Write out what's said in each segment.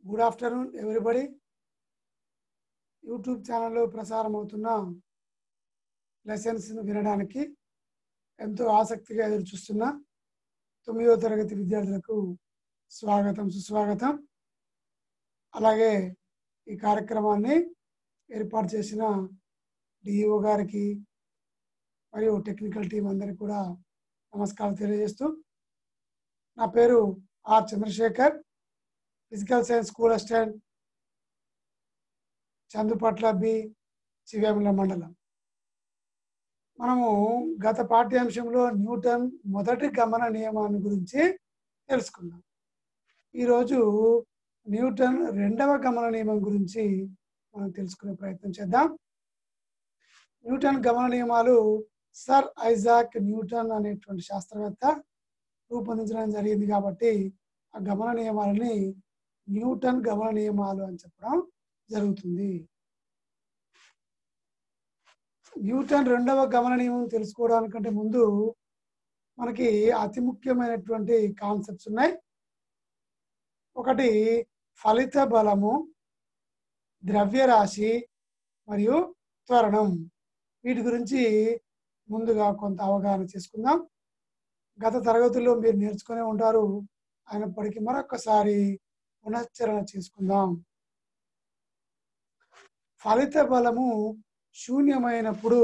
good afternoon everybody YouTube ఛానల్లో ప్రసారం అవుతున్న లెసన్స్ను వినడానికి ఎంతో ఆసక్తిగా ఎదురు చూస్తున్న తొమ్మిదవ తరగతి విద్యార్థులకు స్వాగతం సుస్వాగతం అలాగే ఈ కార్యక్రమాన్ని ఏర్పాటు చేసిన డిఈఓ గారికి మరియు టెక్నికల్ టీం అందరికి కూడా నమస్కారం తెలియజేస్తూ నా పేరు R Chandrashekar physical science school assistant Chandupatla B Chivemula మండలం మనము గత పాఠ్యాంశంలో న్యూటన్ మొదటి గమన నియమాన్ని గురించి తెలుసుకుందాం ఈరోజు న్యూటన్ రెండవ గమన నియమం గురించి మనం తెలుసుకునే ప్రయత్నం చేద్దాం న్యూటన్ గమన నియమాలు సర్ ఐజాక్ న్యూటన్ అనేటువంటి శాస్త్రవేత్త రూపొందించడం జరిగింది కాబట్టి ఆ గమన నియమాలని న్యూటన్ గమన నియమాలు అని చెప్పడం జరుగుతుంది న్యూటన్ రెండవ గమన నియమం తెలుసుకోవడానికంటే ముందు మనకి అతి ముఖ్యమైనటువంటి కాన్సెప్ట్స్ ఉన్నాయి ఒకటి ఫలిత బలము ద్రవ్యరాశి మరియు త్వరణం వీటి గురించి ముందుగా కొంత అవగాహన చేసుకుందాం గత తరగతుల్లో మీరు నేర్చుకునే ఉంటారు అయినప్పటికీ మరొకసారి పునశ్చరణ చేసుకుందాం ఫలిత బలము శూన్యమైనప్పుడు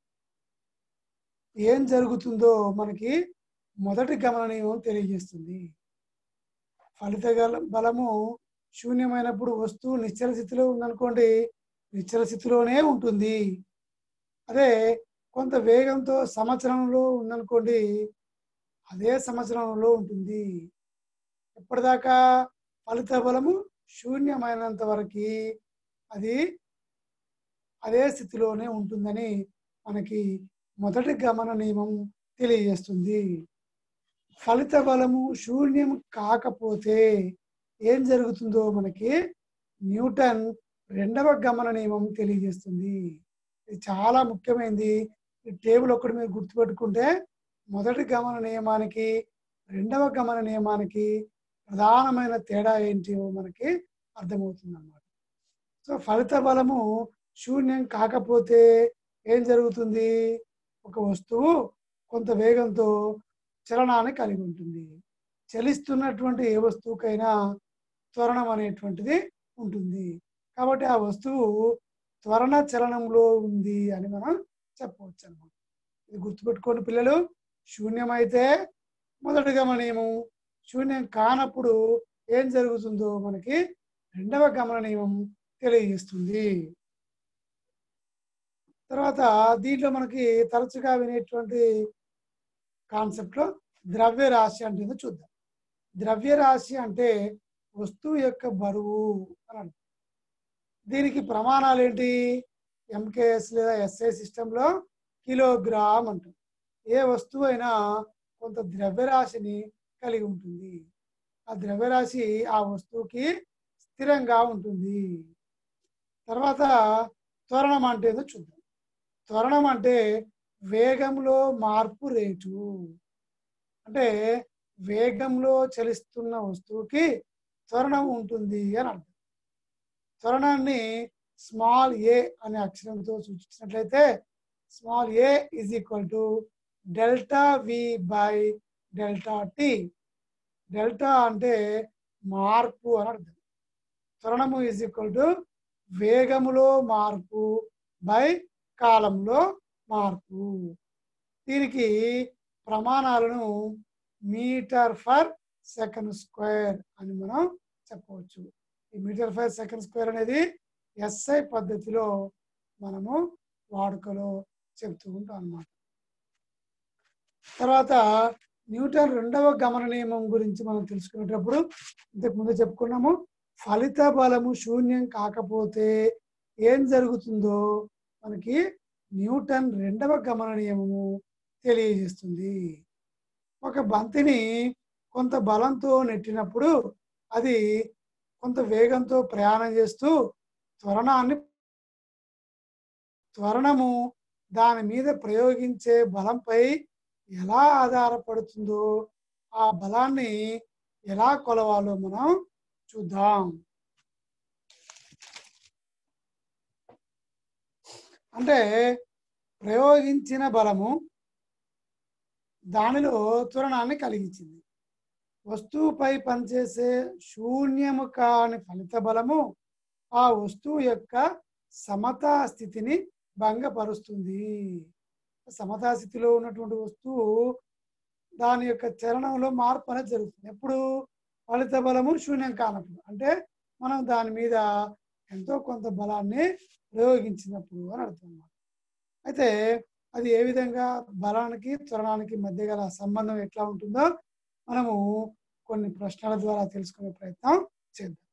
ఏం జరుగుతుందో మనకి మొదటి గమననీయం తెలియజేస్తుంది ఫలిత బలము శూన్యమైనప్పుడు వస్తువు నిశ్చల స్థితిలో ఉందనుకోండి నిశ్చల స్థితిలోనే ఉంటుంది అదే కొంత వేగంతో సంవత్సరంలో ఉందనుకోండి అదే సంవత్సరంలో ఉంటుంది ఎప్పటిదాకా ఫలిత బలము శూన్యమైనంత వరకు అది అదే స్థితిలోనే ఉంటుందని మనకి మొదటి గమన నియమం తెలియజేస్తుంది ఫలిత బలము శూన్యం కాకపోతే ఏం జరుగుతుందో మనకి న్యూటన్ రెండవ గమన నియమం తెలియజేస్తుంది ఇది చాలా ముఖ్యమైనది ఈ టేబుల్ ఒక్కటి మీరు గుర్తుపెట్టుకుంటే మొదటి గమన నియమానికి రెండవ గమన నియమానికి ప్రధానమైన తేడా ఏంటి మనకి అర్థమవుతుంది అన్నమాట సో ఫలిత బలము శూన్యం కాకపోతే ఏం జరుగుతుంది ఒక వస్తువు కొంత వేగంతో చలనాన్ని కలిగి ఉంటుంది చలిస్తున్నటువంటి ఏ వస్తువుకైనా త్వరణం అనేటువంటిది ఉంటుంది కాబట్టి ఆ వస్తువు త్వరణ చలనంలో ఉంది అని మనం చెప్పవచ్చు అనమాట ఇది గుర్తుపెట్టుకోండి పిల్లలు శూన్యమైతే మొదటి గమనీయము శూన్యం కానప్పుడు ఏం జరుగుతుందో మనకి రెండవ గమన నియమం తెలియజేస్తుంది తర్వాత దీంట్లో మనకి తరచుగా వినేటువంటి కాన్సెప్ట్లో ద్రవ్యరాశి అంటే చూద్దాం ద్రవ్యరాశి అంటే వస్తువు యొక్క బరువు అని అంటాం దీనికి ప్రమాణాలు ఏంటి ఎంకేఎస్ లేదా ఎస్ఐ సిస్టంలో కిలోగ్రామ్ అంటాం ఏ వస్తువు అయినా కొంత ద్రవ్యరాశిని కలిగి ఉంటుంది ఆ ద్రవ్యరాశి ఆ వస్తువుకి స్థిరంగా ఉంటుంది తర్వాత త్వరణం అంటే ఏదో చూద్దాం త్వరణం అంటే వేగంలో మార్పు రేటు అంటే వేగంలో చలిస్తున్న వస్తువుకి త్వరణం ఉంటుంది అని అర్థం త్వరణాన్ని స్మాల్ ఏ అనే అక్షరంతో సూచించినట్లయితే small A is equal to delta V by delta T delta అంటే మార్పు అని అర్థం త్వరణము ఈజ్ ఈక్వల్ టు వేగములో మార్పు బై కాలంలో మార్పు దీనికి ప్రమాణాలను మీటర్ ఫర్ సెకండ్ స్క్వేర్ అని మనం చెప్పవచ్చు ఈ మీటర్ ఫర్ సెకండ్ స్క్వేర్ అనేది ఎస్ఐ పద్ధతిలో మనము వాడుకలో చెప్తూ ఉంటాం అన్నమాట తర్వాత న్యూటన్ రెండవ గమన నియమం గురించి మనం తెలుసుకునేటప్పుడు ఇంతకు ముందు చెప్పుకున్నాము ఫలిత బలము శూన్యం కాకపోతే ఏం జరుగుతుందో మనకి న్యూటన్ రెండవ గమన నియమము తెలియజేస్తుంది ఒక బంతిని కొంత బలంతో నెట్టినప్పుడు అది కొంత వేగంతో ప్రయాణం చేస్తూ త్వరణాన్ని త్వరణము దాని మీద ప్రయోగించే బలంపై ఎలా ఆధారపడుతుందో ఆ బలాన్ని ఎలా కొలవాలో మనం చూద్దాం అంటే ప్రయోగించిన బలము దానిలో త్వరణాన్ని కలిగించింది వస్తువుపై పనిచేసే శూన్యము కాని ఫలిత బలము ఆ వస్తువు యొక్క సమతా స్థితిని భంగపరుస్తుంది సమతా స్థితిలో ఉన్నటువంటి వస్తువు దాని యొక్క చలనంలో మార్పు అనేది జరుగుతుంది ఎప్పుడు ఫలిత బలము శూన్యం కానప్పుడు అంటే మనం దాని మీద ఎంతో కొంత బలాన్ని ప్రయోగించినప్పుడు అని అర్థం అన్నమాట అయితే అది ఏ విధంగా బలానికి త్వరణానికి మధ్య గల సంబంధం ఎట్లా ఉంటుందో మనము కొన్ని ప్రశ్నల ద్వారా తెలుసుకునే ప్రయత్నం చేద్దాం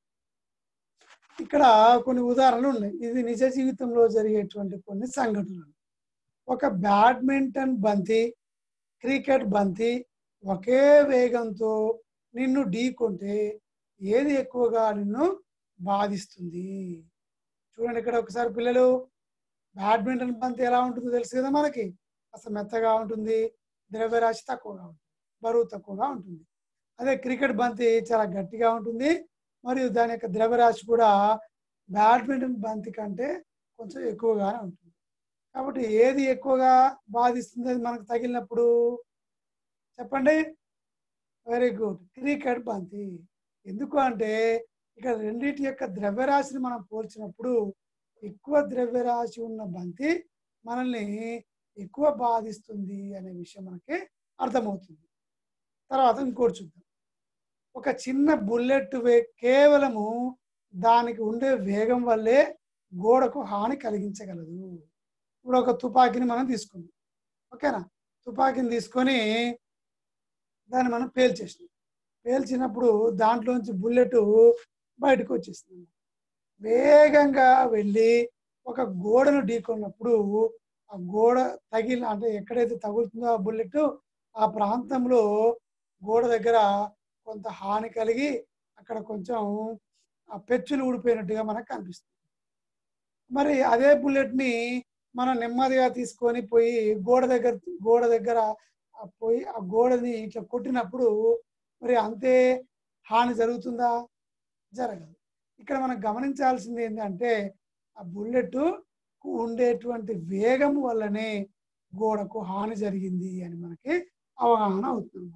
ఇక్కడ కొన్ని ఉదాహరణలు ఉన్నాయి ఇది నిజ జీవితంలో జరిగేటువంటి కొన్ని సంఘటనలు ఒక బ్యాడ్మింటన్ బంతి క్రికెట్ బంతి ఒకే వేగంతో నిన్ను ఢీకొంటే ఏది ఎక్కువగా నిన్ను బాధిస్తుంది చూడండి ఇక్కడ ఒకసారి పిల్లలు బ్యాడ్మింటన్ బంతి ఎలా ఉంటుందో తెలుసు కదా మనకి అసలు మెత్తగా ఉంటుంది ద్రవ్యరాశి తక్కువగా ఉంటుంది బరువు తక్కువగా ఉంటుంది అదే క్రికెట్ బంతి చాలా గట్టిగా ఉంటుంది మరియు దాని యొక్క ద్రవ్యరాశి కూడా బ్యాడ్మింటన్ బంతి కంటే కొంచెం ఎక్కువగానే ఉంటుంది కాబట్టి ఏది ఎక్కువగా బాధిస్తుంది అది మనకు తగిలినప్పుడు చెప్పండి వెరీ గుడ్ క్రికెట్ బంతి ఎందుకు అంటే ఇక రెండింటి యొక్క ద్రవ్యరాశిని మనం పోల్చినప్పుడు ఎక్కువ ద్రవ్యరాశి ఉన్న బంతి మనల్ని ఎక్కువ బాధిస్తుంది అనే విషయం మనకి అర్థమవుతుంది తర్వాత ఇంకోటి చూద్దాం ఒక చిన్న బుల్లెట్ వే కేవలము దానికి ఉండే వేగం వల్లే గోడకు హాని కలిగించగలదు ఇప్పుడు ఒక తుపాకీని మనం తీసుకుందాం ఓకేనా తుపాకీని తీసుకొని దాన్ని మనం పేల్చేసినాం పేల్చినప్పుడు దాంట్లోంచి బుల్లెట్ బయటకు వచ్చేస్తుంది వేగంగా వెళ్ళి ఒక గోడను ఢీకొన్నప్పుడు ఆ గోడ తగిలి అంటే ఎక్కడైతే తగులుతుందో ఆ బుల్లెట్ ఆ ప్రాంతంలో గోడ దగ్గర కొంత హాని కలిగి అక్కడ కొంచెం ఆ పెచ్చులు ఊడిపోయినట్టుగా మనకు కనిపిస్తుంది మరి అదే బుల్లెట్ని మనం నెమ్మదిగా తీసుకొని పోయి గోడ దగ్గర గోడ దగ్గర ఆ పోయి ఆ గోడని ఇట్లా కొట్టినప్పుడు మరి అంతే హాని జరుగుతుందా జరగదు ఇక్కడ మనం గమనించాల్సింది ఏంటంటే ఆ బుల్లెట్ ఉండేటువంటి వేగం వల్లనే గోడకు హాని జరిగింది అని మనకి అవగాహన అవుతుంది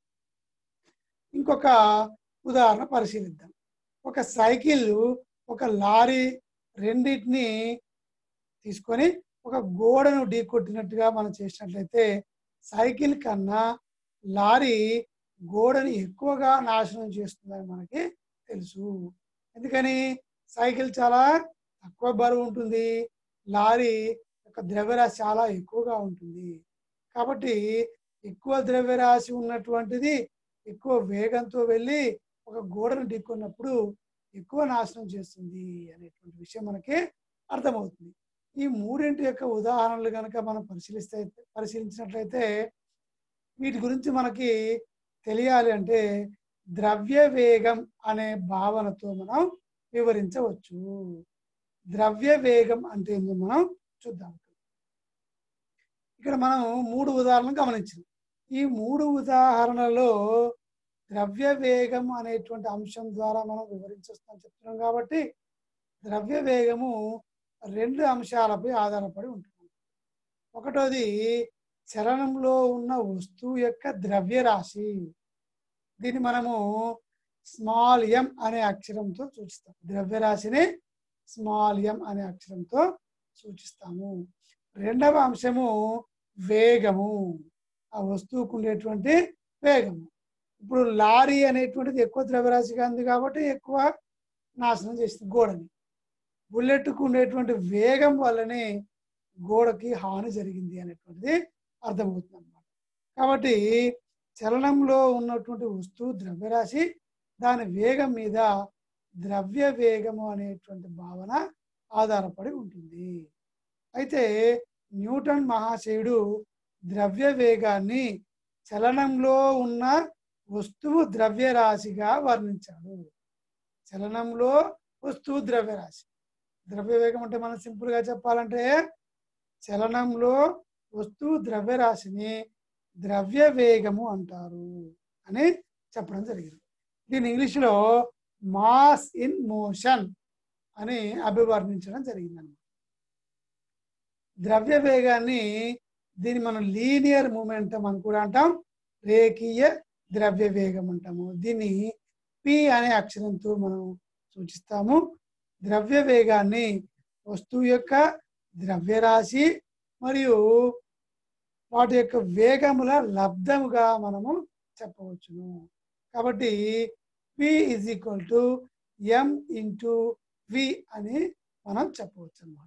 ఇంకొక ఉదాహరణ పరిశీలిద్దాం ఒక సైకిల్ ఒక లారీ రెండింటిని తీసుకొని ఒక గోడను ఢీకొట్టినట్టుగా మనం చేసినట్లయితే సైకిల్ కన్నా లారీ గోడని ఎక్కువగా నాశనం చేస్తుందని మనకి తెలుసు ఎందుకని సైకిల్ చాలా తక్కువ బరువు ఉంటుంది లారీ యొక్క ద్రవ్యరాశి చాలా ఎక్కువగా ఉంటుంది కాబట్టి ఎక్కువ ద్రవ్యరాశి ఉన్నటువంటిది ఎక్కువ వేగంతో వెళ్ళి ఒక గోడను ఢీకొన్నప్పుడు ఎక్కువ నాశనం చేస్తుంది అనేటువంటి విషయం మనకి అర్థమవుతుంది ఈ మూడింటి యొక్క ఉదాహరణలు కనుక మనం పరిశీలిస్తే పరిశీలించినట్లయితే వీటి గురించి మనకి తెలియాలి అంటే ద్రవ్య వేగం అనే భావనతో మనం వివరించవచ్చు ద్రవ్య వేగం అంటే ఏందో మనం చూద్దాం ఇక్కడ మనం మూడు ఉదాహరణలు గమనించాం ఈ మూడు ఉదాహరణలో ద్రవ్య వేగం అనేటువంటి అంశం ద్వారా మనం వివరించేస్తాం చెప్తున్నాం కాబట్టి ద్రవ్య వేగము రెండు అంశాలపై ఆధారపడి ఉంటుంది ఒకటోది చలనంలో ఉన్న వస్తువు యొక్క ద్రవ్యరాశి దీన్ని మనము స్మాల్ ఎం అనే అక్షరంతో సూచిస్తాం ద్రవ్యరాశిని స్మాల్ ఎం అనే అక్షరంతో సూచిస్తాము రెండవ అంశము వేగము ఆ వస్తువుకు ఉండేటువంటి వేగము ఇప్పుడు లారీ అనేటువంటిది ఎక్కువ ద్రవ్యరాశిగా ఉంది కాబట్టి ఎక్కువ నాశనం చేస్తుంది గోడని బుల్లెట్కు ఉండేటువంటి వేగం వల్లనే గోడకి హాని జరిగింది అనేటువంటిది అర్థమవుతుంది అన్నమాట కాబట్టి చలనంలో ఉన్నటువంటి వస్తువు ద్రవ్యరాశి దాని వేగం మీద ద్రవ్య వేగము అనేటువంటి భావన ఆధారపడి ఉంటుంది అయితే న్యూటన్ మహాశయుడు ద్రవ్య వేగాన్ని చలనంలో ఉన్న వస్తువు ద్రవ్యరాశిగా వర్ణించాడు చలనంలో వస్తువు ద్రవ్యరాశి ద్రవ్య వేగం అంటే మనం సింపుల్గా చెప్పాలంటే చలనంలో వస్తువు ద్రవ్యరాశిని ద్రవ్య వేగము అంటారు అని చెప్పడం జరిగింది దీని ఇంగ్లీష్లో మాస్ ఇన్ మోషన్ అని అభివర్ణించడం జరిగింది అనమాట ద్రవ్య వేగాన్ని దీన్ని మనం లీనియర్ మూమెంటం అని కూడా అంటాం రేఖీయ ద్రవ్య వేగం అంటాము దీన్ని పి అనే అక్షరంతో మనం సూచిస్తాము ద్రవ్య వేగాన్ని వస్తువు యొక్క ద్రవ్యరాశి మరియు వాటి యొక్క వేగముల లబ్ధముగా మనము చెప్పవచ్చును కాబట్టి P is equal to M into V అని మనం చెప్పవచ్చు అన్నమాట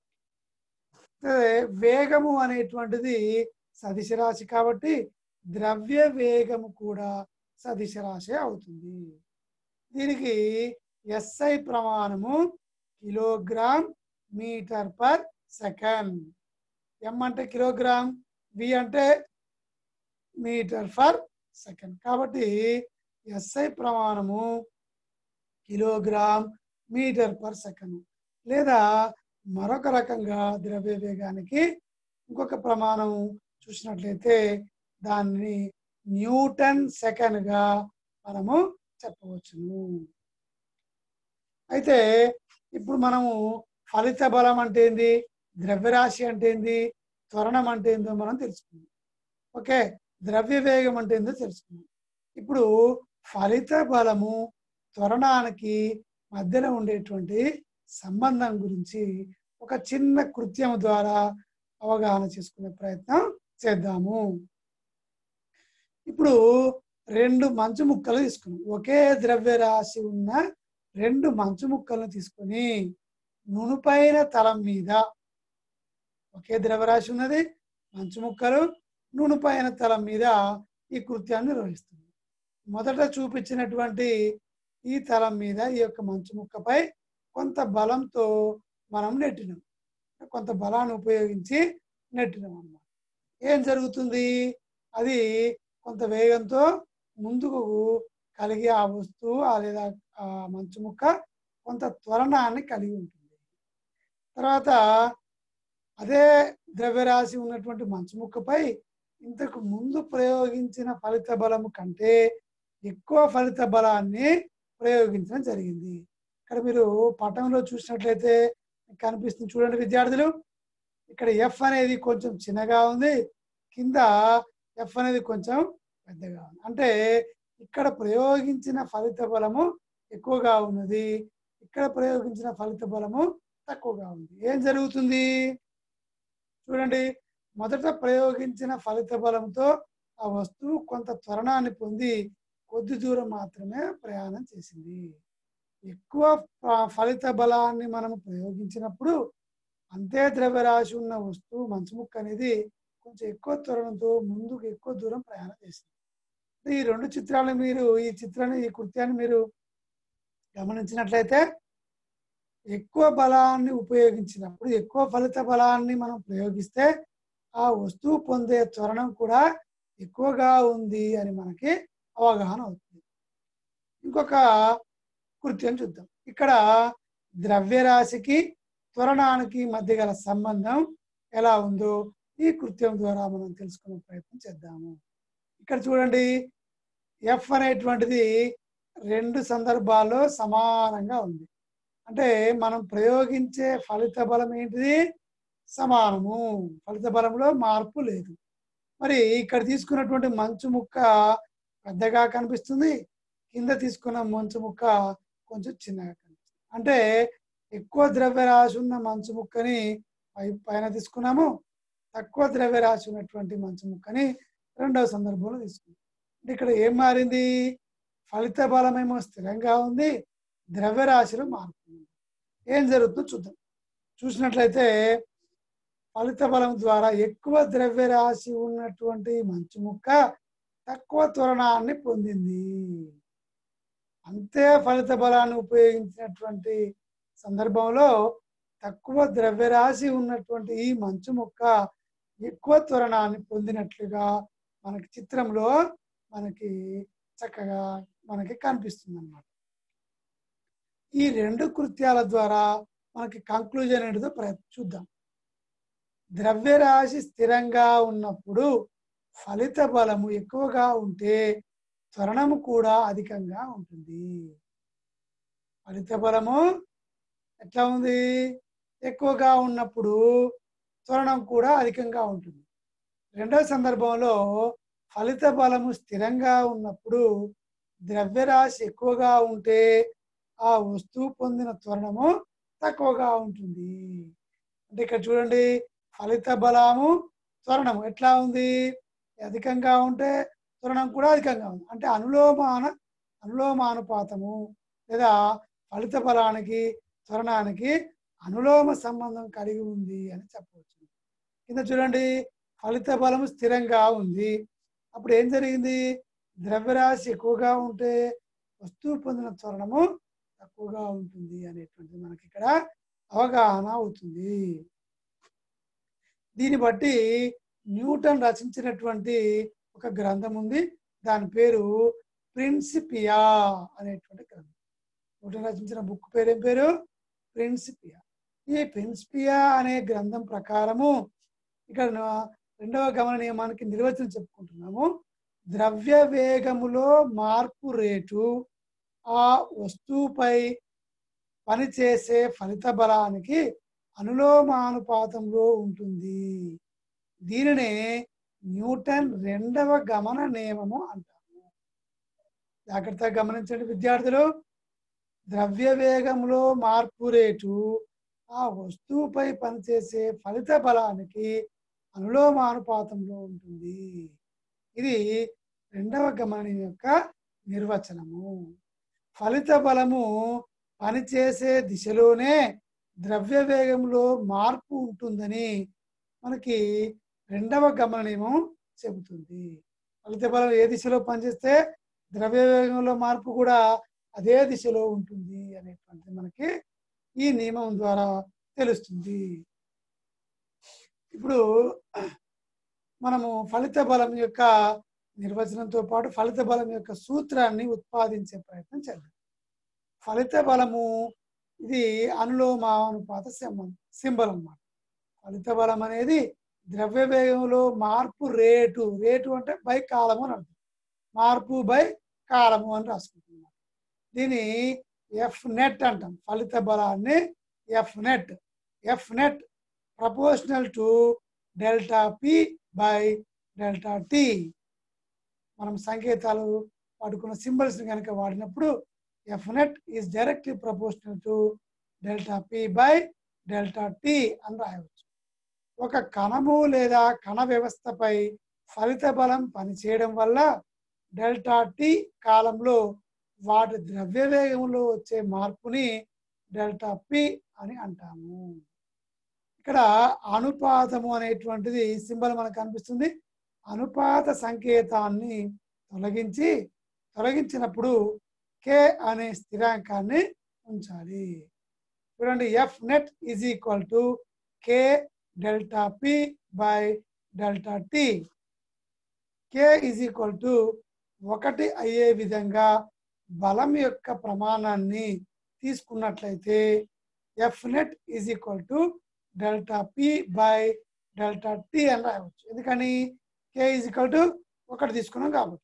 వేగము అనేటువంటిది సదిశ రాశి కాబట్టి ద్రవ్య వేగము కూడా సదిశ రాశి అవుతుంది దీనికి ఎస్ఐ ప్రమాణము kilogram metre per second M అంటే కిలోగ్రామ్ వి అంటే మీటర్ పర్ సెకండ్ కాబట్టి ఎస్ఐ ప్రమాణము కిలోగ్రామ్ మీటర్ పర్ సెకండ్ లేదా మరొక రకంగా ద్రవ్య వేగానికి ఇంకొక ప్రమాణం చూసినట్లయితే దాన్ని న్యూటన్ సెకండ్ గా మనము చెప్పవచ్చును అయితే ఇప్పుడు మనము ఫలిత బలం అంటే ఏంది ద్రవ్యరాశి అంటే ఏంది త్వరణం అంటే ఏందో మనం తెలుసుకుందాం ఓకే ద్రవ్య వేగం అంటే ఏందో తెలుసుకుందాం ఇప్పుడు ఫలిత బలము త్వరణానికి మధ్యలో ఉండేటువంటి సంబంధం గురించి ఒక చిన్న కృత్యం ద్వారా అవగాహన చేసుకునే ప్రయత్నం చేద్దాము ఇప్పుడు రెండు మంచు ముక్కలు తీసుకున్నాం ఒకే ద్రవ్యరాశి ఉన్న రెండు మంచు ముక్కలను తీసుకొని నునుపైన తలం మీద ఒకే ద్రవ్యరాశి ఉన్నది మంచు ముక్కలు నునుపైన తలం మీద ఈ కృత్యాన్ని నిర్వహిస్తుంది మొదట చూపించినటువంటి ఈ తలం మీద ఈ యొక్క మంచు ముక్కపై కొంత బలంతో మనం నెట్టినాం కొంత బలాన్ని ఉపయోగించి నెట్టినాం అన్నమాట ఏం జరుగుతుంది అది కొంత వేగంతో ముందుకు కలిగి ఆ వస్తువు ఆ లేదా ఆ మంచు ముక్క కొంత త్వరణాన్ని కలిగి ఉంటుంది తర్వాత అదే ద్రవ్యరాశి ఉన్నటువంటి మంచు ముక్కపై ఇంతకు ముందు ప్రయోగించిన ఫలిత బలము కంటే ఎక్కువ ఫలిత బలాన్ని ప్రయోగించడం జరిగింది ఇక్కడ మీరు పటంలో చూసినట్లయితే కనిపిస్తుంది చూడండి విద్యార్థులు ఇక్కడ ఎఫ్ అనేది కొంచెం చిన్నగా ఉంది కింద ఎఫ్ అనేది కొంచెం పెద్దగా ఉంది అంటే ఇక్కడ ప్రయోగించిన ఫలిత బలము ఎక్కువగా ఉన్నది ఇక్కడ ప్రయోగించిన ఫలిత బలము తక్కువగా ఉంది ఏం జరుగుతుంది చూడండి మొదట ప్రయోగించిన ఫలిత బలంతో ఆ వస్తువు కొంత త్వరణాన్ని పొంది కొద్ది దూరం మాత్రమే ప్రయాణం చేసింది ఎక్కువ ఫ- ఫలిత బలాన్ని మనం ప్రయోగించినప్పుడు అంతే ద్రవ్యరాశి ఉన్న వస్తువు మంచు ముక్క అనేది కొంచెం ఎక్కువ త్వరణంతో ముందుకు ఎక్కువ దూరం ప్రయాణం చేసింది అంటే ఈ రెండు చిత్రాలను మీరు ఈ చిత్రాన్ని ఈ కృత్యాన్ని మీరు గమనించినట్లయితే ఎక్కువ బలాన్ని ఉపయోగించినప్పుడు ఎక్కువ ఫలిత బలాన్ని మనం ప్రయోగిస్తే ఆ వస్తువు పొందే త్వరణం కూడా ఎక్కువగా ఉంది అని మనకి అవగాహన అవుతుంది ఇంకొక కృత్యం చూద్దాం ఇక్కడ ద్రవ్యరాశికి త్వరణానికి మధ్య గల సంబంధం ఎలా ఉందో ఈ కృత్యం ద్వారా మనం తెలుసుకునే ప్రయత్నం చేద్దాము ఇక్కడ చూడండి ఎఫ్ అనేటువంటిది రెండు సందర్భాల్లో సమానంగా ఉంది అంటే మనం ప్రయోగించే ఫలిత బలం ఏంటిది సమానము ఫలిత బలంలో మార్పు లేదు మరి ఇక్కడ తీసుకున్నటువంటి మంచు ముక్క పెద్దగా కనిపిస్తుంది కింద తీసుకున్న మంచు ముక్క కొంచెం చిన్నగా కనిపిస్తుంది అంటే ఎక్కువ ద్రవ్యరాశి ఉన్న మంచు ముక్కని పై పైన తీసుకున్నాము తక్కువ ద్రవ్యరాశి ఉన్నటువంటి మంచు ముక్కని రెండవ సందర్భంలో తీసుకున్నాం అంటే ఇక్కడ ఏం మారింది ఫలిత బలమేమో స్థిరంగా ఉంది ద్రవ్యరాశిలో మార్పు ఉంది ఏం జరుగుతుందో చూద్దాం చూసినట్లయితే ఫలిత బలం ద్వారా ఎక్కువ ద్రవ్యరాశి ఉన్నటువంటి మంచు ముక్క తక్కువ త్వరణాన్ని పొందింది అంతే ఫలిత బలాన్ని ఉపయోగించినటువంటి సందర్భంలో తక్కువ ద్రవ్యరాశి ఉన్నటువంటి ఈ మంచు ముక్క ఎక్కువ త్వరణాన్ని పొందినట్లుగా మనకి చిత్రంలో మనకి చక్కగా మనకి కనిపిస్తుంది అన్నమాట ఈ రెండు కృత్యాల ద్వారా మనకి కంక్లూజన్ ఏంటిదో ప్రయత్నం చూద్దాం ద్రవ్యరాశి స్థిరంగా ఉన్నప్పుడు ఫలిత బలము ఎక్కువగా ఉంటే త్వరణము కూడా అధికంగా ఉంటుంది ఫలిత బలము ఎట్లా ఉంది ఎక్కువగా ఉన్నప్పుడు త్వరణం కూడా అధికంగా ఉంటుంది రెండవ సందర్భంలో ఫలిత బలము స్థిరంగా ఉన్నప్పుడు ద్రవ్యరాశి ఎక్కువగా ఉంటే ఆ వస్తువు పొందిన త్వరణము తక్కువగా ఉంటుంది అంటే ఇక్కడ చూడండి ఫలిత బలము త్వరణము ఎట్లా ఉంది అధికంగా ఉంటే త్వరణం కూడా అధికంగా ఉంది అంటే అనులోమాన అనులోమానుపాతము లేదా ఫలిత బలానికి త్వరణానికి అనులోమ సంబంధం కలిగి ఉంది అని చెప్పవచ్చు కింద చూడండి ఫలిత బలము స్థిరంగా ఉంది అప్పుడు ఏం జరిగింది ద్రవ్యరాశి ఎక్కువగా ఉంటే వస్తువు పొందిన త్వరణము తక్కువగా ఉంటుంది అనేటువంటిది మనకి ఇక్కడ అవగాహన అవుతుంది దీన్ని బట్టి న్యూటన్ రచించినటువంటి ఒక గ్రంథం ఉంది దాని పేరు ప్రిన్సిపియా అనేటువంటి గ్రంథం న్యూటన్ రచించిన బుక్ పేరు ఏం పేరు ప్రిన్సిపియా ఈ ప్రిన్సిపియా అనే గ్రంథం ప్రకారము ఇక్కడ నా- రెండవ గమన నియమానికి నిర్వచనం చెప్పుకుంటున్నాము ద్రవ్య వేగములో మార్పు రేటు ఆ వస్తువుపై పనిచేసే ఫలిత బలానికి అనులోమానుపాతంలో ఉంటుంది దీనినే న్యూటన్ రెండవ గమన నియమము అంటాము జాగ్రత్తగా గమనించండి విద్యార్థులు ద్రవ్య వేగంలో మార్పు రేటు ఆ వస్తువుపై పనిచేసే ఫలిత బలానికి అనులోమానుపాతంలో ఉంటుంది ఇది రెండవ గమనం యొక్క నిర్వచనము ఫలిత బలము పనిచేసే దిశలోనే ద్రవ్య వేగంలో మార్పు ఉంటుందని మనకి రెండవ గమనం చెబుతుంది ఫలిత బలం ఏ దిశలో పనిచేస్తే ద్రవ్య వేగంలో మార్పు కూడా అదే దిశలో ఉంటుంది అనేటువంటిది మనకి ఈ నియమం ద్వారా తెలుస్తుంది ఇప్పుడు మనము ఫలిత బలం యొక్క నిర్వచనంతో పాటు ఫలిత బలం యొక్క సూత్రాన్ని ఉత్పాదించే ప్రయత్నం చేద్దాం ఫలిత బలము ఇది అనులోమానుపాత సింబల్ సింబల్ అన్నమాట ఫలిత బలం అనేది ద్రవ్య వేగంలో మార్పు రేటు రేటు అంటే బై కాలము అని అర్థం మార్పు బై కాలము అని రాసుకుంటున్నాం దీని ఎఫ్ నెట్ అంటాం ఫలిత బలాన్ని F net F net proportional to delta P by delta T మనం సంకేతాలు వాడుకున్న సింబల్స్ కనుక వాడినప్పుడు F net is directly proportional to delta P by delta T అని రాయవచ్చు ఒక కణము లేదా కణ వ్యవస్థపై ఫలిత బలం పనిచేయడం వల్ల డెల్టా టి కాలంలో వాటి ద్రవ్య వేగంలో వచ్చే మార్పుని డెల్టా పి అని అంటాము ఇక్కడ అనుపాతము అనేటువంటిది సింబల్ మనకు కనిపిస్తుంది అనుపాత సంకేతాన్ని తొలగించి తొలగించినప్పుడు కే అనే స్థిరాంకాన్ని ఉంచాలి చూడండి F net is equal to K delta P by delta T K is equal to ఒకటి అయ్యే విధంగా బలం యొక్క ప్రమాణాన్ని తీసుకున్నట్లయితే F net is equal to delta P by delta T అని రాయవచ్చు ఎందుకని కే ఈజ్ ఈక్వల్ టు ఒకటి తీసుకున్నాం కాబట్టి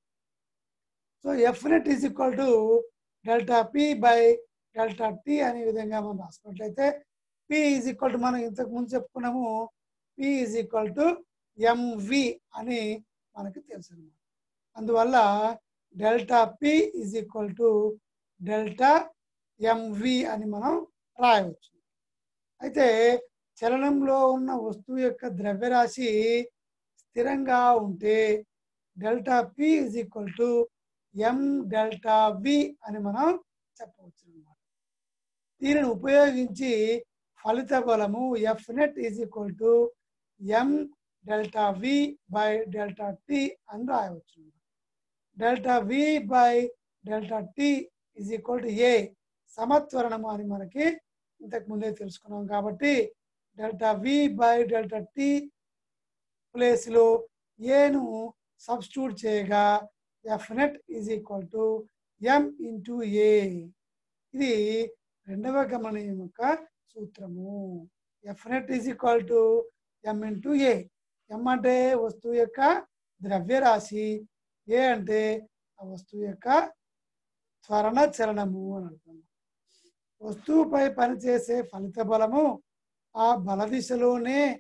so F net is equal to delta P by delta T అనే విధంగా మనం రాసుకున్నట్లయితే పి ఈజ్ ఈక్వల్ టు మనం ఇంతకు ముందు చెప్పుకున్నాము P is equal to MV అని మనకి తెలుసు అనమాట అందువల్ల delta P is equal to delta MV అని మనం రాయవచ్చు అయితే చలనంలో ఉన్న వస్తువు యొక్క ద్రవ్యరాశి స్థిరంగా ఉంటే delta P is equal to M delta V అని మనం చెప్పవచ్చు అనమాట దీనిని ఉపయోగించి ఫలిత బలము F net is equal to M delta V by delta T అని రాయవచ్చు delta V by delta T is equal to A సమత్వరణము అని మనకి ఇంతకు ముందే తెలుసుకున్నాం కాబట్టి delta V by delta T ప్లేస్లో ఏను సబ్స్టిట్యూట్ చేయగా F net is equal to M into A ఇది రెండవ గమనం యొక్క సూత్రము F net is equal to M into A M అంటే వస్తువు యొక్క ద్రవ్యరాశి ఏ అంటే ఆ వస్తువు యొక్క త్వరణ చలనము అని అర్థం వస్తువుపై పనిచేసే ఫలిత బలము ఆ బల దిశలోనే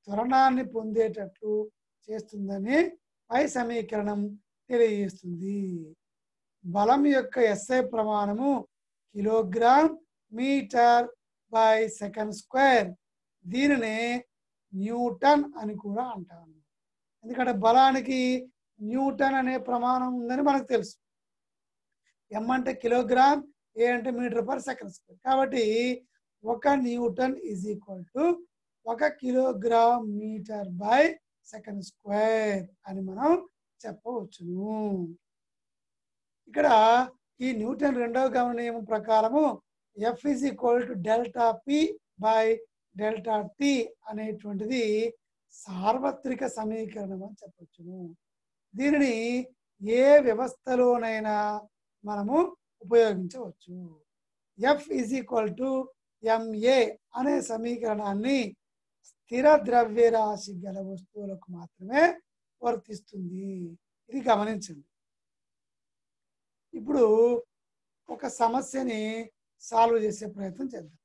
త్వరణాన్ని పొందేటట్లు చేస్తుందని పై సమీకరణం తెలియజేస్తుంది బలం యొక్క ఎస్ఐ ప్రమాణము kilogram metre by second square దీనిని న్యూటన్ అని కూడా అంటాము ఎందుకంటే బలానికి న్యూటన్ అనే ప్రమాణం ఉందని మనకు తెలుసు ఎం అంటే కిలోగ్రామ్ ఏ అంటే మీటర్ పర్ సెకండ్ స్క్వేర్ కాబట్టి ఒక న్యూటన్ ఈజ్ ఈక్వల్ టు ఒక kilogram metre by second square అని మనం చెప్పవచ్చును ఇక్కడ ఈ న్యూటన్ రెండవ గమన నియమం ప్రకారము F is equal to delta P by delta T అనేటువంటిది సార్వత్రిక సమీకరణం అని చెప్పొచ్చును దీనిని ఏ వ్యవస్థలోనైనా మనము ఉపయోగించవచ్చు F is equal to MA అనే సమీకరణాన్ని స్థిర ద్రవ్యరాశి గల వస్తువులకు మాత్రమే వర్తిస్తుంది ఇది గమనించండి ఇప్పుడు ఒక సమస్యని సాల్వ్ చేసే ప్రయత్నం చేద్దాం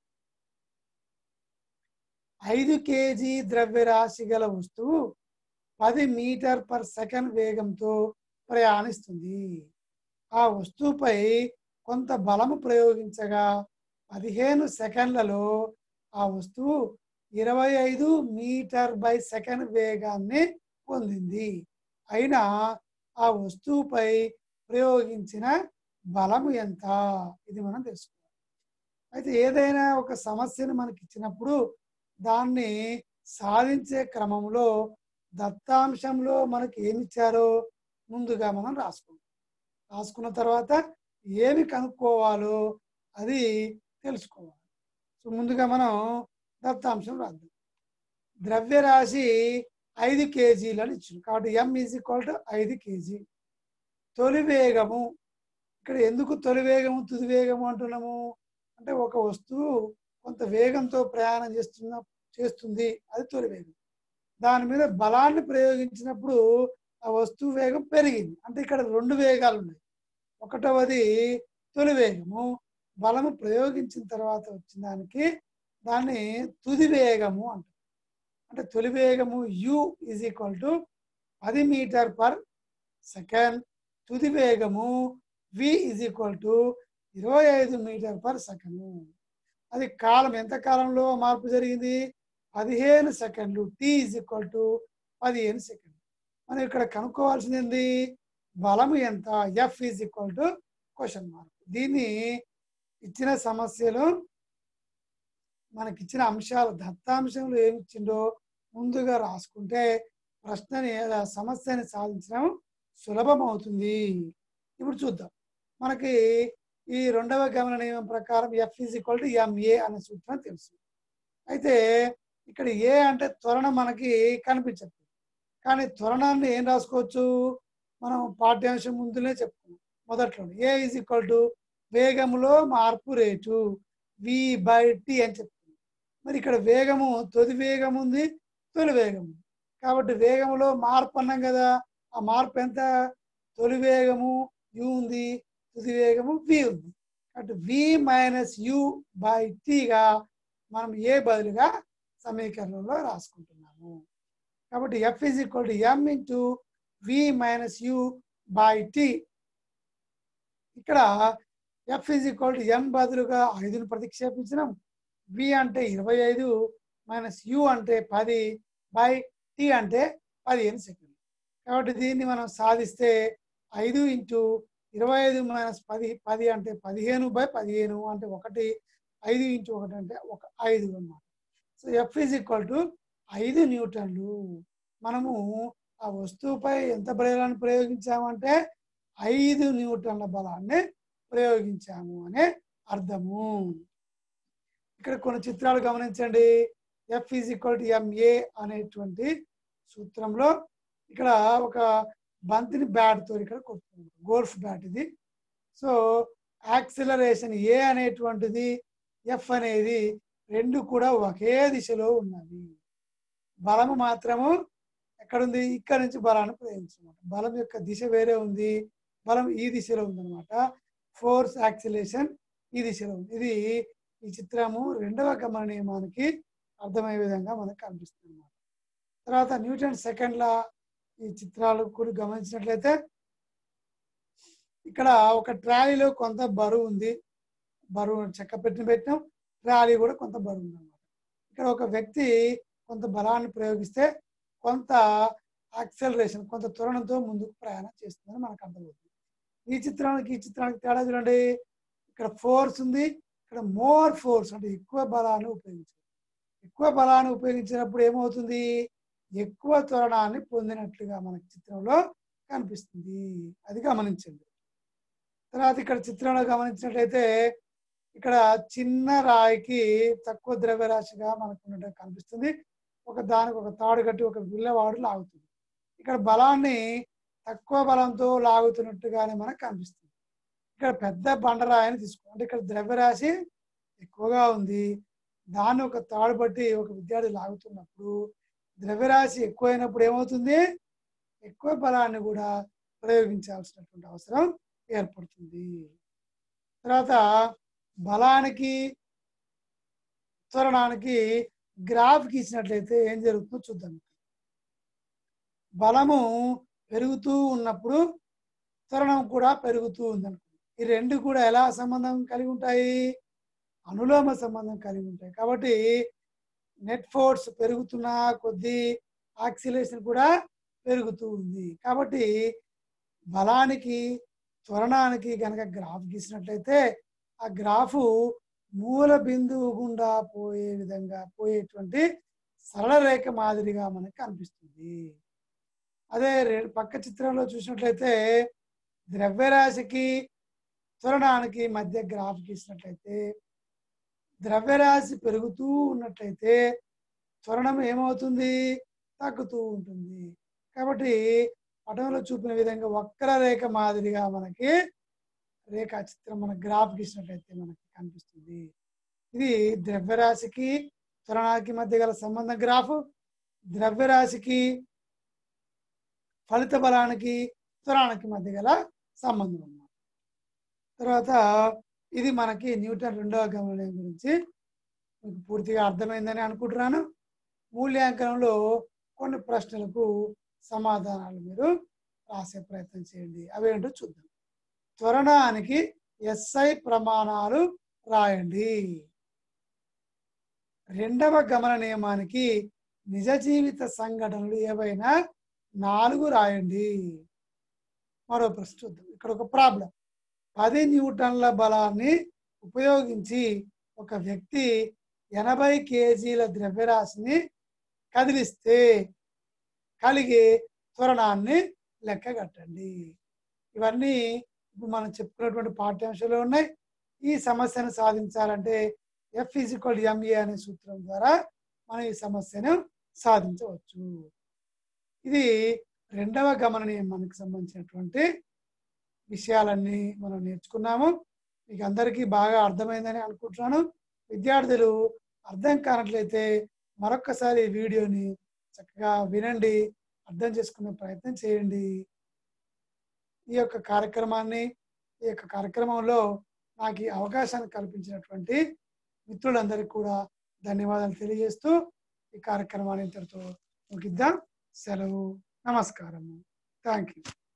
ఐదు కేజీ ద్రవ్యరాశి గల వస్తువు పది మీటర్ పర్ సెకండ్ వేగంతో ప్రయాణిస్తుంది ఆ వస్తువుపై కొంత బలము ప్రయోగించగా పదిహేను సెకండ్లలో ఆ వస్తువు ఇరవై ఐదు మీటర్ బై సెకండ్ వేగాన్ని పొందింది అయినా ఆ వస్తువుపై ప్రయోగించిన బలము ఎంత ఇది మనం తెలుసుకోవాలి అయితే ఏదైనా ఒక సమస్యను మనకి ఇచ్చినప్పుడు దాన్ని సాధించే క్రమంలో దత్తాంశంలో మనకి ఏమి ఇచ్చారో ముందుగా మనం రాసుకుంటాం రాసుకున్న తర్వాత ఏమి కనుక్కోవాలో అది తెలుసుకోవాలి సో ముందుగా మనం దత్తాంశం రాద్దాం ద్రవ్యరాశి ఐదు కేజీలు అని ఇచ్చింది కాబట్టి ఎం ఈజ్ ఈక్వల్ టు ఐదు కేజీ తొలి వేగము ఇక్కడ ఎందుకు తొలి వేగము తుది వేగము అంటున్నాము అంటే ఒక వస్తువు కొంత వేగంతో ప్రయాణం చేస్తున్న చేస్తుంది అది తొలి వేగం దాని మీద బలాన్ని ప్రయోగించినప్పుడు ఆ వస్తువు వేగం పెరిగింది అంటే ఇక్కడ రెండు వేగాలు ఉన్నాయి ఒకటవది తొలి వేగము బలము ప్రయోగించిన తర్వాత వచ్చిన దానికి దాన్ని తుది వేగము అంటారు అంటే తొలి వేగము యు ఈజ్ ఈక్వల్ టు పది మీటర్ పర్ సెకండ్ తుది వేగము వి ఈజ్ ఈక్వల్ టు ఇరవై ఐదు మీటర్ పర్ సెకండ్ అది కాలం ఎంత కాలంలో మార్పు జరిగింది పదిహేను సెకండ్లు టీ ఈజ్ ఈక్వల్ టు పదిహేను సెకండ్లు మనం ఇక్కడ కనుక్కోవాల్సింది ఏంది బలము ఎంత F is equal to question mark దీన్ని ఇచ్చిన సమస్యలు మనకిచ్చిన అంశాలు దత్తాంశంలో ఏమి ఇచ్చిండో ముందుగా రాసుకుంటే ప్రశ్నని లేదా సమస్యని సాధించడం సులభం అవుతుంది ఇప్పుడు చూద్దాం మనకి ఈ రెండవ గమన నియమం ప్రకారం F is equal to MA అనే సూత్రం తెలుసు అయితే ఇక్కడ ఏ అంటే త్వరణం మనకి కనిపించదు కానీ త్వరణాన్ని ఏం రాసుకోవచ్చు మనం పాఠ్యాంశం ముందులే చెప్పుకున్నాం మొదట్లో ఏ ఈజ్ ఈక్వల్ టు వేగములో మార్పు రేటు వి బై టి అని చెప్తున్నాం మరి ఇక్కడ వేగము తొలి వేగం ఉంది తొలి వేగం ఉంది కాబట్టి వేగములో మార్పు అన్నాం కదా ఆ మార్పు ఎంత తొలి వేగము యు ఉంది తుది వేగము వి ఉంది కాబట్టి వి మైనస్ యు బై టీగా మనం ఏ బదులుగా సమీకరణంలో రాసుకుంటున్నాము కాబట్టి F is equal to M into V minus U by T ఇక్కడ F is equal to M బదులుగా ఐదును ప్రతిక్షేపించినాం వి అంటే ఇరవై ఐదు మైనస్ యు అంటే పది బై టి అంటే పదిహేను సెకండ్లు కాబట్టి దీన్ని మనం సాధిస్తే ఐదు ఇంటూ ఇరవై ఐదు మైనస్ పది పది అంటే పదిహేను బై పదిహేను అంటే ఒకటి ఐదు ఇంటూ ఒకటి అంటే ఒక ఐదు అన్నమాట so F is equal to ఐదు న్యూటన్లు మనము ఆ వస్తువుపై ఎంత బలాన్ని ప్రయోగించామంటే ఐదు న్యూటన్ల బలాన్ని ప్రయోగించాము అనే అర్థము ఇక్కడ కొన్ని చిత్రాలు గమనించండి F is equal to MA అనేటువంటి సూత్రంలో ఇక్కడ ఒక బంతిని బ్యాట్ తో ఇక్కడ కొడుతుంది గోల్ఫ్ బ్యాట్ ఇది సో యాక్సిలరేషన్ ఏ అనేటువంటిది ఎఫ్ అనేది రెండు కూడా ఒకే దిశలో ఉన్నవి బలము మాత్రము ఎక్కడుంది ఇక్కడ నుంచి బలాన్ని ప్రయోగించమాట బలం యొక్క దిశ వేరే ఉంది బలం ఈ దిశలో ఉందన్నమాట ఫోర్స్ యాక్సిలేషన్ ఈ దిశలో ఉంది ఇది ఈ చిత్రము రెండవ గమన నియమానికి అర్థమయ్యే విధంగా మనకు కనిపిస్తుంది అన్నమాట తర్వాత న్యూటన్ సెకండ్ల ఈ చిత్రాలు కూడా గమనించినట్లయితే ఇక్కడ ఒక ట్రాలీలో కొంత బరువు ఉంది బరువు చెక్క పెట్టిన పెట్టినాం ట్రాలీ కూడా కొంత బరువు ఉంది అనమాట ఇక్కడ ఒక వ్యక్తి కొంత బలాన్ని ప్రయోగిస్తే కొంత యాక్సెలరేషన్ కొంత త్వరణంతో ముందుకు ప్రయాణం చేస్తుందని మనకు అర్థమవుతుంది ఈ చిత్రానికి ఈ చిత్రానికి తేడా చూడండి ఇక్కడ ఫోర్స్ ఉంది ఇక్కడ మోర్ ఫోర్స్ అంటే ఎక్కువ బలాన్ని ఉపయోగించారు ఎక్కువ బలాన్ని ఉపయోగించినప్పుడు ఏమవుతుంది ఎక్కువ త్వరణాన్ని పొందినట్లుగా మనకి చిత్రంలో కనిపిస్తుంది అది గమనించండి తర్వాత ఇక్కడ చిత్రంలో గమనించినట్లయితే ఇక్కడ చిన్న రాయికి తక్కువ ద్రవ్యరాశిగా మనకు ఉన్నట్టు కనిపిస్తుంది ఒక దానికి ఒక తాడు కట్టి ఒక పిల్లవాడు లాగుతుంది ఇక్కడ బలాన్ని తక్కువ బలంతో లాగుతున్నట్టుగానే మనకు కనిపిస్తుంది ఇక్కడ పెద్ద బండరాయిని తీసుకో అంటే ఇక్కడ ద్రవ్యరాశి ఎక్కువగా ఉంది దాన్ని ఒక తాడు బట్టి ఒక విద్యార్థి లాగుతున్నప్పుడు ద్రవ్యరాశి ఎక్కువైనప్పుడు ఏమవుతుంది ఎక్కువ బలాన్ని కూడా ప్రయోగించాల్సినటువంటి అవసరం ఏర్పడుతుంది తర్వాత బలానికి త్వరణానికి గ్రాఫ్ గీసినట్లయితే ఏం జరుగుతుందో చూద్దాం బలము పెరుగుతూ ఉన్నప్పుడు త్వరణం కూడా పెరుగుతూ ఉంది అనుకోండి ఈ రెండు కూడా ఎలా సంబంధం కలిగి ఉంటాయి అనులోమ సంబంధం కలిగి ఉంటాయి కాబట్టి నెట్ ఫోర్స్ పెరుగుతున్న కొద్దీ ఆక్సిలేషన్ కూడా పెరుగుతూ ఉంది కాబట్టి బలానికి త్వరణానికి కనుక గ్రాఫ్ గీసినట్లయితే ఆ గ్రాఫు మూల బిందువు గుండా పోయే విధంగా పోయేటువంటి సరళ రేఖ మాదిరిగా మనకి కనిపిస్తుంది అదే రె- పక్క చిత్రంలో చూసినట్లయితే ద్రవ్యరాశికి త్వరణానికి మధ్య గ్రాఫ్ గీసినట్లయితే ద్రవ్యరాశి పెరుగుతూ ఉన్నట్లయితే త్వరణం ఏమవుతుంది తగ్గుతూ ఉంటుంది కాబట్టి పటంలో చూపిన విధంగా వక్ర రేఖ మాదిరిగా మనకి రేఖా చిత్రం మన గ్రాఫ్ గీసినట్లయితే మనకి కనిపిస్తుంది ఇది ద్రవ్యరాశికి త్వరణానికి మధ్య గల సంబంధం గ్రాఫ్ ద్రవ్యరాశికి ఫలిత బలానికి త్వరణానికి మధ్య గల సంబంధం అన్నమాట తర్వాత ఇది మనకి న్యూటన్ రెండవ గమనం గురించి మీకు పూర్తిగా అర్థమైందని అనుకుంటున్నాను మూల్యాంకనంలో కొన్ని ప్రశ్నలకు సమాధానాలు మీరు రాసే ప్రయత్నం చేయండి అవేంటో చూద్దాం త్వరణానికి ఎస్ఐ ప్రమాణాలు రాయండి రెండవ గమన నియమానికి నిజ జీవిత సంఘటనలు ఏవైనా నాలుగు రాయండి మరో ప్రశ్న చూద్దాం ఇక్కడ ఒక ప్రాబ్లం పది న్యూటన్ల బలాన్ని ఉపయోగించి ఒక వ్యక్తి ఎనభై కేజీల ద్రవ్యరాశిని కదిలిస్తే కలిగే త్వరణాన్ని లెక్క కట్టండి ఇవన్నీ ఇప్పుడు మనం చెప్పుకున్నటువంటి పాఠ్యాంశాలు ఉన్నాయి ఈ సమస్యను సాధించాలంటే ఎఫ్ ఈక్వల్ ఎంఏ అనే సూత్రం ద్వారా మనం ఈ సమస్యను సాధించవచ్చు ఇది రెండవ గమన నియమానికి సంబంధించినటువంటి విషయాలన్నీ మనం నేర్చుకున్నాము మీకు అందరికీ బాగా అర్థమైందని అనుకుంటున్నాను విద్యార్థులు అర్థం కానట్లయితే మరొక్కసారి ఈ వీడియోని చక్కగా వినండి అర్థం చేసుకునే ప్రయత్నం చేయండి ఈ యొక్క కార్యక్రమాన్ని ఈ యొక్క కార్యక్రమంలో నాకు ఈ అవకాశాన్ని కల్పించినటువంటి మిత్రులందరికీ కూడా ధన్యవాదాలు తెలియజేస్తూ ఈ కార్యక్రమాన్ని ఇంతటితో ముగిద్దాం సెలవు నమస్కారము థ్యాంక్ యూ